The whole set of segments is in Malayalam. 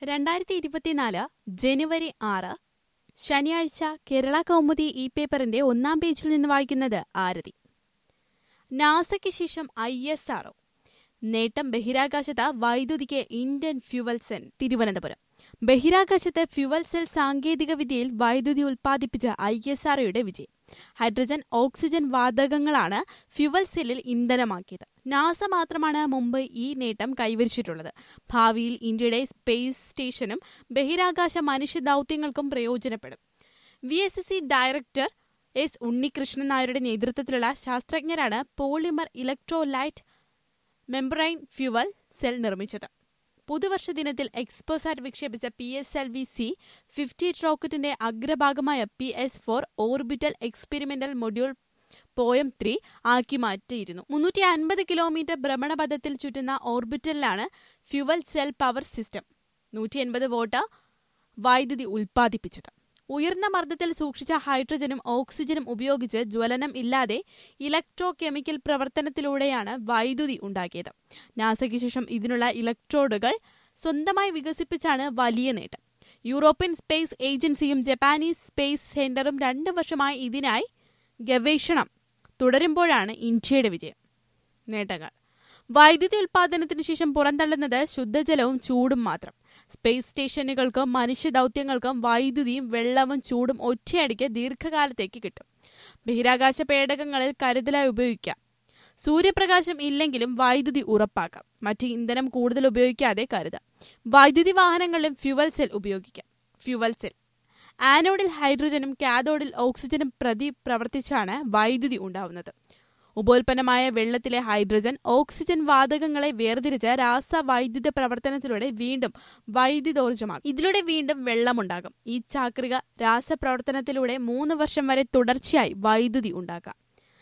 രണ്ടായിരത്തി ഇരുപത്തിനാല് ജനുവരി ആറ് ശനിയാഴ്ച കേരള കൗമുദി ഇ പേപ്പറിന്റെ ഒന്നാം പേജിൽ നിന്ന് വായിക്കുന്നത് ആരതി നാസയ്ക്ക് ശേഷം ഐ എസ് ആർഒ നേട്ടം ബഹിരാകാശത്ത് വൈദ്യുതിക്ക് ഇന്ത്യൻ ഫ്യുവൽ സെൽ തിരുവനന്തപുരം ബഹിരാകാശത്ത് ഫ്യുവൽ സെൽ സാങ്കേതിക വിദ്യയിൽ വൈദ്യുതി ഉൽപ്പാദിപ്പിച്ച ഐ എസ് ആർഒയുടെ വിജയം ഹൈഡ്രജൻ ഓക്സിജൻ വാതകങ്ങളാണ് ഫ്യുവൽ സെല്ലിൽ ഇന്ധനമാക്കിയത് നാസ മാത്രമാണ് മുമ്പ് ഈ നേട്ടം കൈവരിച്ചിട്ടുള്ളത് ഭാവിയിൽ ഇന്ത്യയുടെ സ്പേസ് സ്റ്റേഷനും ബഹിരാകാശ മനുഷ്യ ദൌത്യങ്ങൾക്കും പ്രയോജനപ്പെടും V S S C director S Unnikrishnan നായരുടെ നേതൃത്വത്തിലുള്ള ശാസ്ത്രജ്ഞരാണ് polymer electrolyte membrane fuel cell നിർമ്മിച്ചത് പുതുവർഷ ദിനത്തിൽ എക്സ്പോസാറ്റ് വിക്ഷേപിച്ച P S L V C fifty റോക്കറ്റിന്റെ അഗ്രഭാഗമായ P S four orbital experimental module POEM three ആക്കി മാറ്റിയിരുന്നു മുന്നൂറ്റി അൻപത് കിലോമീറ്റർ ഭ്രമണപഥത്തിൽ ചുറ്റുന്ന ഓർബിറ്റലിലാണ് ഫ്യുവൽ സെൽ പവർ സിസ്റ്റം നൂറ്റി എൺപത് വോട്ട് വൈദ്യുതി ഉൽപ്പാദിപ്പിച്ചത് ഉയർന്ന മർദ്ദത്തിൽ സൂക്ഷിച്ച ഹൈഡ്രജനും ഓക്സിജനും ഉപയോഗിച്ച് ജ്വലനം ഇല്ലാതെ ഇലക്ട്രോ കെമിക്കൽ പ്രവർത്തനത്തിലൂടെയാണ് വൈദ്യുതി ഉണ്ടാക്കിയത് നാസയ്ക്ക് ശേഷം ഇതിനുള്ള ഇലക്ട്രോഡുകൾ സ്വന്തമായി വികസിപ്പിച്ചാണ് വലിയ നേട്ടം യൂറോപ്യൻ സ്പേസ് ഏജൻസിയും ജപ്പാനീസ് സ്പേസ് സെന്ററും രണ്ട് വർഷമായി ഇതിനായി ഗവേഷണം തുടരുമ്പോഴാണ് ഇന്ത്യയുടെ വിജയം നേട്ടങ്ങൾ വൈദ്യുതി ഉൽപാദനത്തിന് ശേഷം പുറന്തള്ളുന്നത് ശുദ്ധജലവും ചൂടും മാത്രം സ്പേസ് സ്റ്റേഷനുകൾക്കും മനുഷ്യ ദൌത്യങ്ങൾക്കും വൈദ്യുതിയും വെള്ളവും ചൂടും ഒറ്റയടിക്ക് ദീർഘകാലത്തേക്ക് കിട്ടും ബഹിരാകാശ പേടകങ്ങളിൽ കരുതലായി ഉപയോഗിക്കാം സൂര്യപ്രകാശം ഇല്ലെങ്കിലും വൈദ്യുതി ഉറപ്പാക്കാം മറ്റ് ഇന്ധനം കൂടുതൽ ഉപയോഗിക്കാതെ കരുതാം വൈദ്യുതി വാഹനങ്ങളിലും ഫ്യുവൽ സെൽ ഉപയോഗിക്കാം ഫ്യുവൽ സെൽ ആനോഡിൽ ഹൈഡ്രജനും കാഥോഡിൽ ഓക്സിജനും പ്രതി പ്രവർത്തിച്ചാണ് വൈദ്യുതി ഉണ്ടാവുന്നത് ഉപോൽപ്പന്നമായ വെള്ളത്തിലെ ഹൈഡ്രജൻ ഓക്സിജൻ വാതകങ്ങളെ വേർതിരിച്ച് രാസവൈദ്യുത പ്രവർത്തനത്തിലൂടെ വീണ്ടും വൈദ്യുതോർജ്ജമാകും ഇതിലൂടെ വീണ്ടും വെള്ളമുണ്ടാകും ഈ ചാക്രിക രാസപ്രവർത്തനത്തിലൂടെ മൂന്ന് വർഷം വരെ തുടർച്ചയായി വൈദ്യുതി ഉണ്ടാക്കാം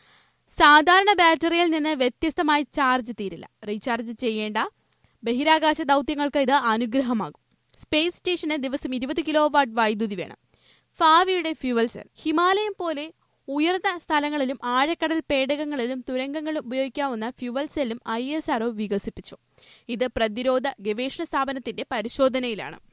സാധാരണ ബാറ്ററിയിൽ നിന്ന് വ്യത്യസ്തമായി ചാർജ് തീരില്ല റീചാർജ് ചെയ്യേണ്ട ബഹിരാകാശ ദൌത്യങ്ങൾക്ക് ഇത് അനുഗ്രഹമാകും സ്പേസ് സ്റ്റേഷന് ദിവസം ഇരുപത് കിലോ വാട്ട് വൈദ്യുതി വേണം ഫാവിയുടെ ഫ്യുവൽ സെൽ ഹിമാലയം പോലെ ഉയർന്ന സ്ഥലങ്ങളിലും ആഴക്കടൽ പേടകങ്ങളിലും തുരങ്കങ്ങളിലും ഉപയോഗിക്കാവുന്ന ഫ്യുവൽ സെല്ലും ഐ എസ് ആർഒ വികസിപ്പിച്ചു ഇത് പ്രതിരോധ ഗവേഷണ സ്ഥാപനത്തിന്റെ പരിശോധനയിലാണ്